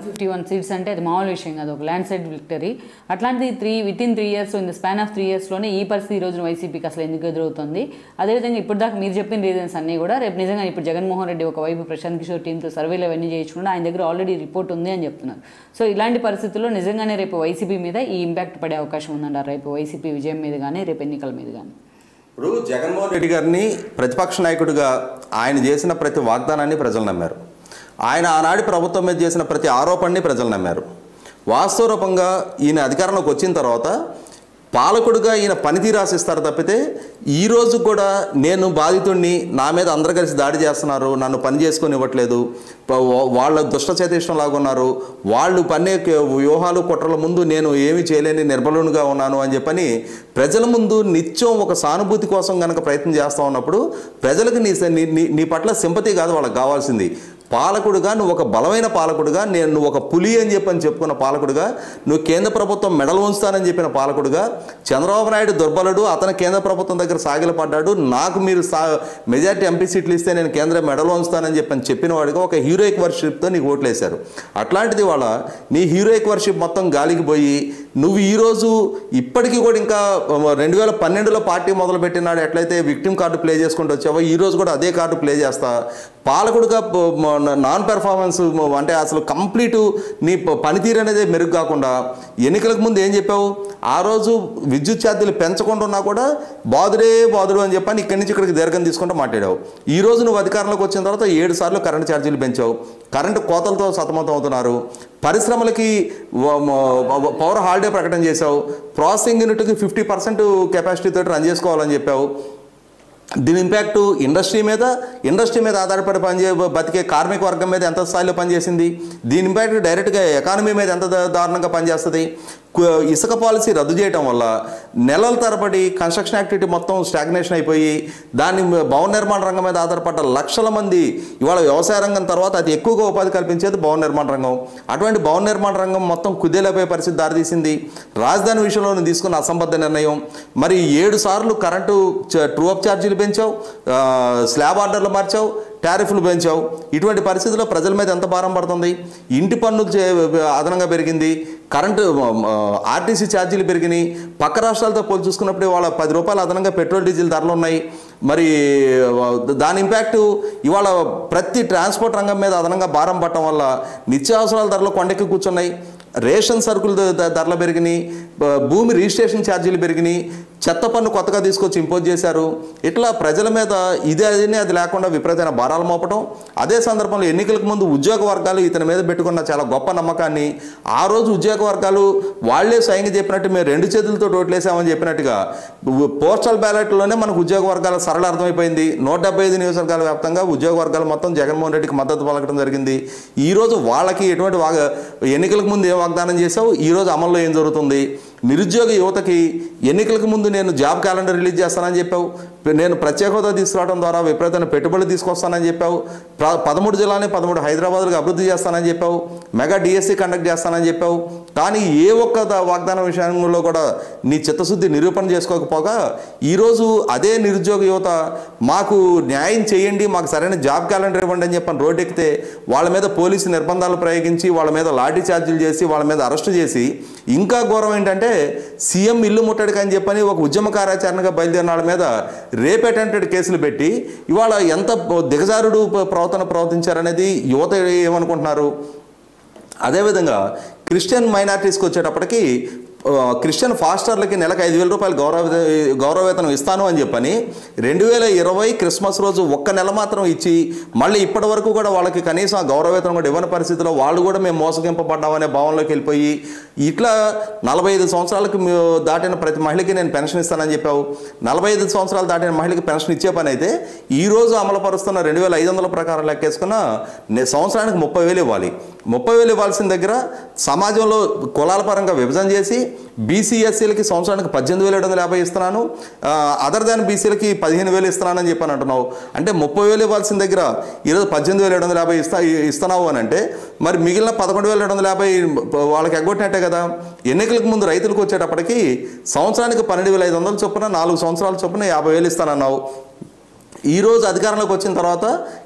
fifty one seats అంటే అది మామూలు విషయం కాదు ఒక ల్యాండ్ సైడ్ విక్టరీ అట్లాంటిది three within three years in the span of three ఇయర్స్లోనే ఈ పరిస్థితి ఈ రోజున వైసీపీకి అసలు ఎందుకు ఎదురవుతుంది అదేవిధంగా ఇప్పుడు దాకా మీరు చెప్పిన రీజన్స్ అన్నీ కూడా రేపు నిజంగా ఇప్పుడు జగన్మోహన్ రెడ్డి ఒకవైపు ప్రశాంత్ కిషోర్ టీంతో సర్వేలు అవన్నీ చేయించుకుంటే ఆయన దగ్గర ఆల్రెడీ రిపోర్ట్ ఉంది అని చెప్తున్నారు సో ఇలాంటి పరిస్థితుల్లో నిజంగానే రేపు వైసీపీ మీద ఈ ఇంపాక్ట్ పడే అవకాశం ఉందంటారు రేపు వైసీపీ విజయం మీద కానీ రేపు ఎన్నికల మీద కానీ ఇప్పుడు జగన్మోహన్ రెడ్డి గారిని ప్రతిపక్ష నాయకుడిగా ఆయన చేసిన ప్రతి వాగ్దానాన్ని ప్రజలు నమ్మారు ఆయన ఆనాటి ప్రభుత్వం మీద చేసిన ప్రతి ఆరోపణని ప్రజలు నమ్మారు వాస్తవ రూపంగా ఈయన అధికారంలోకి వచ్చిన తర్వాత పాలకుడిగా ఈయన పనితీరు ఆశిస్తారు తప్పితే ఈ రోజు కూడా నేను బాధితుడిని నా మీద అందరు కలిసి దాడి చేస్తున్నారు నన్ను పని చేసుకొని ఇవ్వట్లేదు ప- వా- వాళ్ళ దుష్ట చేతేష్టం లాగా ఉన్నారు వాళ్ళు పన్నే క- వ్యూహాలు కుట్రల ముందు నేను ఏమీ చేయలేని నిర్బలునిగా ఉన్నాను అని చెప్పని ప్రజల ముందు నిత్యం ఒక సానుభూతి కోసం కనుక ప్రయత్నం చేస్తూ ఉన్నప్పుడు ప్రజలకు నీ నీ- నీ నీ పట్ల సింపతి కాదు వాళ్ళకి కావాల్సింది పాలకుడుగా నువ్వు ఒక బలమైన పాలకుడుగా నేను నువ్వు ఒక పులి అని చెప్పని చెప్పుకున్న పాలకుడుగా నువ్వు కేంద్ర ప్రభుత్వం మెడలు ఉంచుతానని చెప్పిన పాలకుడుగా చంద్రబాబు నాయుడు దుర్బలుడు అతను కేంద్ర ప్రభుత్వం దగ్గర సాగిలపడ్డాడు నాకు మీరు సా మెజార్టీ ఎంపీ సీట్లు ఇస్తే నేను కేంద్ర మెడలు ఉంచుతానని చెప్పని చెప్పిన వాడిగా ఒక హీరోయిక్ వర్షిప్తో నీకు ఓట్లేశారు అట్లాంటిది వాళ్ళ నీ హీరోయిక్ వర్షిప్ మొత్తం గాలికి పోయి నువ్వు ఈరోజు ఇప్పటికీ కూడా ఇంకా రెండు వేల పన్నెండులో పార్టీ మొదలుపెట్టినాడు ఎట్లయితే విక్టిమ్ కార్డు ప్లే చేసుకుంటూ వచ్చావో ఈ రోజు కూడా అదే కార్డు ప్లే చేస్తా పాలకుడుగా ప- మ- నాన్ పెర్ఫార్మెన్స్ మ- అంటే అసలు కంప్లీట్ నీ ప- పనితీరు అనేది మెరుగు కాకుండా ఎన్నికలకు ముందు ఏం చెప్పావు ఆ రోజు విద్యుత్ ఛార్జీలు పెంచకుండా ఉన్నా కూడా బాదుడే బాదుడు అని చెప్పని ఇక్కడి నుంచి ఇక్కడికి దీర్ఘం తీసుకుంటూ మాట్లాడావు ఈ రోజు నువ్వు అధికారంలోకి వచ్చిన తర్వాత ఏడు సార్లు కరెంట్ ఛార్జీలు పెంచావు కరెంటు కోతలతో సతమతం అవుతున్నారు పరిశ్రమలకి వ- మ- పవర్ హాలిడే ప్రకటన చేశావు ప్రాసెసింగ్ యూనిట్కి ఫిఫ్టీ పర్సెంట్ కెపాసిటీతో రన్ చేసుకోవాలని చెప్పావు దీని ఇంపాక్ట్ ఇండస్ట్రీ మీద ఇండస్ట్రీ మీద ఆధారపడి పనిచే బతికే కార్మిక వర్గం మీద ఎంత స్థాయిలో పనిచేసింది దీని ఇంపాక్ట్ డైరెక్ట్గా ఎకానమీ మీద ఎంత దా- దారుణంగా పనిచేస్తుంది కు- ఇసుక పాలసీ రద్దు చేయడం వల్ల నెలల తరబడి కన్స్ట్రక్షన్ యాక్టివిటీ మొత్తం స్టాగ్నేషన్ అయిపోయి దాని మీద భవన నిర్మాణ రంగం మీద ఆధారపడ్డ లక్షల మంది ఇవాళ వ్యవసాయ రంగం తర్వాత అతి ఎక్కువగా ఉపాధి కల్పించేది భవన నిర్మాణ రంగం అటువంటి భవన నిర్మాణ రంగం మొత్తం కుదేలైపోయే పరిస్థితి దారితీసింది రాజధాని విషయంలో నువ్వు తీసుకున్న అసంబద్ధ నిర్ణయం మరి ఏడు సార్లు కరెంటు చ- ట్రూ అప్ ఛార్జీలు పెంచావు ఆ, స్లాబ్ ఆర్డర్లు మార్చావు టారిఫ్లు పెంచావు ఇటువంటి పరిస్థితుల్లో ప్రజల మీద ఎంత భారం పడుతుంది ఇంటి పన్నులు చే అదనంగా పెరిగింది కరెంటు ఆ, ఆర్టీసీ ఛార్జీలు పెరిగినాయి పక్క రాష్ట్రాలతో పోల్చి చూసుకున్నప్పుడు ఇవాళ పది రూపాయలు అదనంగా పెట్రోల్ డీజిల్ ధరలు ఉన్నాయి మరి ఆ, దాని ఇంపాక్ట్ ఇవాళ ప్రతి ట్రాన్స్పోర్ట్ రంగం మీద అదనంగా భారం పడటం వల్ల నిత్యావసరాల ధరలు కొండెక్కి కూర్చున్నాయి రేషన్ సరుకులు ద- ద- ధరలు పెరిగినాయి బ- భూమి రిజిస్ట్రేషన్ ఛార్జీలు పెరిగినాయి చెత్త పన్ను కొత్తగా తీసుకొచ్చి ఇంపోజ్ చేశారు ఇట్లా ప్రజల మీద ఇది అది అది లేకుండా విపరీతమైన భారాలు మోపటం అదే సందర్భంలో ఎన్నికలకు ముందు ఉద్యోగ వర్గాలు ఇతని మీద పెట్టుకున్న చాలా గొప్ప నమ్మకాన్ని ఆ రోజు ఉద్యోగ వర్గాలు వాళ్లే స్వయంగా చెప్పినట్టు మేము రెండు చేతులతో ఓట్లేసామని చెప్పినట్టుగా ఉ- పోస్టల్ బ్యాలెట్లోనే మనకు ఉద్యోగ వర్గాల సరళ అర్థమైపోయింది నూట డెబ్బై ఐదు నియోజకవర్గాల వ్యాప్తంగా ఉద్యోగ వర్గాలు మొత్తం జగన్మోహన్ రెడ్డికి మద్దతు పలకడం జరిగింది ఈ రోజు వాళ్ళకి ఎటువంటి వాగ ఎన్నికలకు ముందు ఏం వాగ్దానం చేశావు ఈ రోజు అమల్లో ఏం జరుగుతుంది నిరుద్యోగ యువతకి ఎన్నికలకు ముందు నేను జాబ్ క్యాలెండర్ రిలీజ్ చేస్తానని చెప్పావు నేను ప్రత్యేక హోదా తీసుకురావడం ద్వారా విపరీతమైన పెట్టుబడులు తీసుకొస్తానని చెప్పావు ప్ర- పదమూడు జిల్లాని పదమూడు హైదరాబాద్లకు అభివృద్ధి చేస్తానని చెప్పావు మెగా డిఎస్సి కండక్ట్ చేస్తానని చెప్పావు కానీ ఏ ఒక్క ద- వాగ్దానం విషయంలో కూడా నీ చిత్తశుద్ధి నిరూపణ చేసుకోకపోగా ఈరోజు అదే నిరుద్యోగ యువత మాకు న్యాయం చేయండి మాకు సరైన జాబ్ క్యాలెండర్ ఇవ్వండి అని చెప్పని రోడ్డు ఎక్కితే వాళ్ళ మీద పోలీసు నిర్బంధాలు ప్రయోగించి వాళ్ళ మీద లాఠీ ఛార్జీలు చేసి వాళ్ళ మీద అరెస్టు చేసి ఇంకా ఘోరం ఏంటంటే సీఎం ఇల్లు ముట్టడికి అని చెప్పని ఒక ఉద్యమ కార్యాచరణగా బయలుదేరిన వాళ్ళ మీద రేప్ అటెంప్టెడ్ కేసులు పెట్టి ఇవాళ ఎంత దిగజారుడు ప్ర- ప్రవర్తన ప్రవర్తించారనేది యువత ఏమనుకుంటున్నారు అదేవిధంగా క్రిస్టియన్ మైనార్టీస్కి వచ్చేటప్పటికి ఆ, క్రిస్టియన్ ఫాస్టర్లకి నెలకు ఐదు వేల రూపాయలు గౌరవ గౌరవ వేతనం ఇస్తాను అని చెప్పని రెండు వేల ఇరవై క్రిస్మస్ రోజు ఒక్క నెల మాత్రం ఇచ్చి మళ్ళీ ఇప్పటి వరకు కూడా వాళ్ళకి కనీసం ఆ గౌరవ వేతనం కూడా ఇవ్వని పరిస్థితిలో వాళ్ళు కూడా మేము మోసగింపబడ్డామనే భావనలోకి వెళ్ళిపోయి ఇట్లా నలభై ఐదు సంవత్సరాలకు మీ- దాటిన ప్రతి మహిళకి నేను పెన్షన్ ఇస్తానని చెప్పావు నలభై ఐదు సంవత్సరాలు దాటిన మహిళకి పెన్షన్ ఇచ్చే పని అయితే ఈ రోజు అమలుపరుస్తున్న రెండు వేల ఐదు వందల ప్రకారం లెక్కేసుకున్న నే- సంవత్సరానికి ముప్పై వేలు ఇవ్వాలి ముప్పై వేలు ఇవ్వాల్సిన దగ్గర సమాజంలో కులాల పరంగా విభజన చేసి బీసీఎస్సీలకి సంవత్సరానికి పద్దెనిమిది వేల ఏడు వందల యాభై ఇస్తున్నాను అదర్ దాన్ బీసీలకి పదిహేను వేలు ఇస్తున్నానని చెప్పని అంటున్నావు అంటే ముప్పై వేలు ఇవ్వాల్సిన దగ్గర ఈరోజు పద్దెనిమిది వేల ఏడు వందల యాభై ఇస్తా ఇస్తున్నావు అని అంటే మరి మిగిలిన పదకొండు వేల ఏడు వందల యాభై వాళ్ళకి ఎగ్గొట్టినట్టే కదా ఎన్నికలకు ముందు రైతులకు వచ్చేటప్పటికి సంవత్సరానికి పన్నెండు వేల ఐదు వందల చొప్పున నాలుగు సంవత్సరాల చొప్పున యాభై వేలు ఇస్తానన్నావు ఈ రోజు అధికారంలోకి వచ్చిన తర్వాత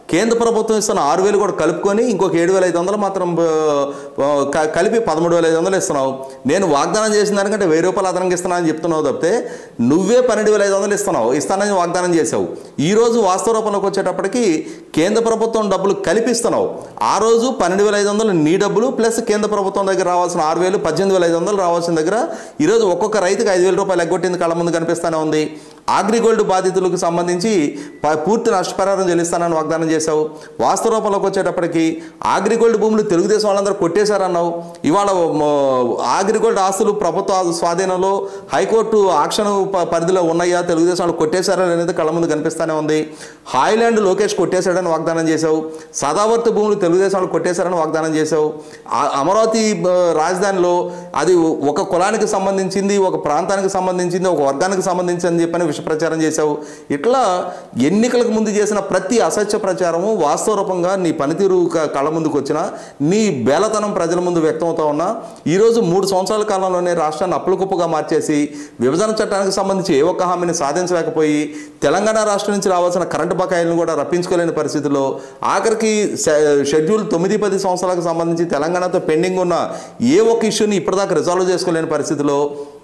కేంద్ర ప్రభుత్వం ఇస్తున్న ఆరు వేలు కూడా కలుపుకొని ఇంకొక ఏడు వేల ఐదు వందలు మాత్రం ఆ, ఆ, క- కలిపి పదమూడు వేల ఐదు వందలు ఇస్తున్నావు నేను వాగ్దానం చేసిన దానికంటే వెయ్యి రూపాయలు అదనంగా ఇస్తున్నా అని చెప్తున్నావు తప్పితే నువ్వే పన్నెండు వేల ఐదు వందలు ఇస్తున్నావు ఇస్తానని వాగ్దానం చేసావు ఈ రోజు వాస్తవ రూపంలోకి వచ్చేటప్పటికి కేంద్ర ప్రభుత్వం డబ్బులు కలిపిస్తున్నావు ఆ రోజు పన్నెండు వేల ఐదు వందలు నీ డబ్బులు ప్లస్ కేంద్ర ప్రభుత్వం దగ్గర రావాల్సిన ఆరు వేలు పద్దెనిమిది వేల ఐదు వందలు రావాల్సిన దగ్గర ఈరోజు ఒక్కొక్క రైతుకి ఐదు వేల రూపాయలు ఎగ్గొట్టింది కళ్ళ ముందు కనిపిస్తూనే ఉంది అగ్రిగోల్డ్ బాధితులకు సంబంధించి ప- పూర్తి నష్టపరిహారం చెల్లిస్తానని వాగ్దానం చేశావు వాస్తవ రూపంలోకి వచ్చేటప్పటికి అగ్రిగోల్డ్ భూములు తెలుగుదేశం వాళ్ళందరూ కొట్టేశారన్నావు ఇవాళ మ- అగ్రిగోల్డ్ ఆస్తులు ప్రభుత్వ స్వాధీనంలో హైకోర్టు ఆక్షన్ ప- పరిధిలో ఉన్నాయా తెలుగుదేశం వాళ్ళు కొట్టేశారని అనేది కళ్ళ ముందు కనిపిస్తూనే ఉంది హాయిలాండ్ లోకేష్ కొట్టేశాడని వాగ్దానం చేశావు సదావర్తి భూములు తెలుగుదేశం వాళ్ళు కొట్టేశారని వాగ్దానం చేశావు ఆ- అమరావతి ఆ, రాజధానిలో అది ఒక కులానికి సంబంధించింది ఒక ప్రాంతానికి సంబంధించింది ఒక వర్గానికి సంబంధించి అని చెప్పని విష ప్రచారం చేశావు ఇట్లా ఎన్నికలకు ముందు చేసిన ప్రతి అసత్య ప్రచారము వాస్తవ రూపంగా నీ పనితీరు క- కళ్ళ ముందుకు వచ్చిన నీ బేలతనం ప్రజల ముందు వ్యక్తమవుతా ఉన్నా ఈరోజు మూడు సంవత్సరాల కాలంలోనే రాష్ట్రాన్ని అప్పులకుప్పుగా మార్చేసి విభజన చట్టానికి సంబంధించి ఏ ఒక్క హామీని సాధించలేకపోయి తెలంగాణ రాష్ట్రం నుంచి రావాల్సిన కరెంటు బకాయిలను కూడా రప్పించుకోలేని పరిస్థితిలో ఆఖరికి షె- షెడ్యూల్ తొమ్మిది పది సంవత్సరాలకు సంబంధించి తెలంగాణతో పెండింగ్ ఉన్న ఏ ఒక్క ఇష్యూని ఇప్పటిదాకా రిజాల్వ్ చేసుకోలేని పరిస్థితిలో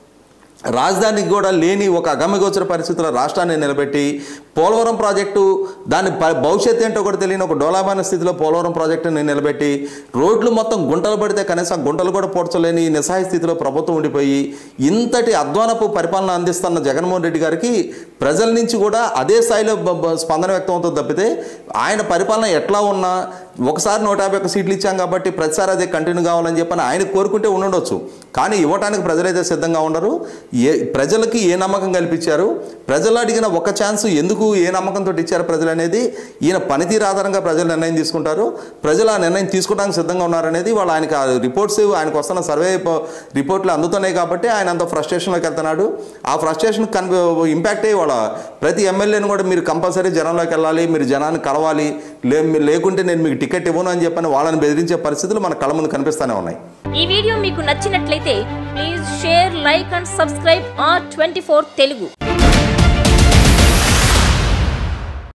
రాజధానికి కూడా లేని ఒక అగమ్యగోచర పరిస్థితుల్లో రాష్ట్రాన్ని నిలబెట్టి పోలవరం ప్రాజెక్టు దాని ప- భవిష్యత్తు ఏంటో కూడా తెలియని ఒక డోలామైన స్థితిలో పోలవరం ప్రాజెక్టుని నిలబెట్టి రోడ్లు మొత్తం గుంటలు పడితే కనీసం గుంటలు కూడా పోడ్చలేని నిస్సహాయ స్థితిలో ప్రభుత్వం ఉండిపోయి ఇంతటి అధ్వానపు పరిపాలన అందిస్తున్న జగన్మోహన్ రెడ్డి గారికి ప్రజల నుంచి కూడా అదే స్థాయిలో బ- బ- స్పందన వ్యక్తం అవుతుంది తప్పితే ఆయన పరిపాలన ఎట్లా ఉన్నా ఒకసారి నూట యాభై ఒక్క సీట్లు ఇచ్చాం కాబట్టి ప్రతిసారి అదే కంటిన్యూ కావాలని చెప్పని ఆయన కోరుకుంటే ఉండొచ్చు కానీ ఇవ్వడానికి ప్రజలైతే సిద్ధంగా ఉండరు ఏ ప్రజలకి ఏ నమ్మకం కల్పించారు ప్రజలు అడిగిన ఒక ఛాన్స్ ఎందుకు ఏ నమ్మకంతో ఇచ్చారు ప్రజలు అనేది ఈయన పనితీరు ఆధారంగా ప్రజలు నిర్ణయం తీసుకుంటారు ప్రజలు ఆ నిర్ణయం తీసుకోవడానికి సిద్ధంగా ఉన్నారనేది వాళ్ళు ఆయనకు ఆ రిపోర్ట్స్ ఆయనకు వస్తున్న సర్వే ప- రిపోర్ట్లు అందుతున్నాయి కాబట్టి ఆయన అంత ఫ్రస్ట్రేషన్లోకి వెళ్తున్నాడు ఆ ఫ్రస్ట్రేషన్ కన్ ఇంపాక్ట్ అయ్యి వాళ్ళ ప్రతి ఎమ్మెల్యేని కూడా మీరు కంపల్సరీ జనంలోకి వెళ్ళాలి మీరు జనాన్ని కలవాలి లే మీరు లేకుంటే నేను మీకు టికెట్ ఇవ్వను అని చెప్పని వాళ్ళని బెదిరించే పరిస్థితులు మన కళ్ళ ముందు కనిపిస్తూనే ఉన్నాయి ఈ వీడియో మీకు నచ్చినట్లయితే please share like and subscribe R twenty Telugu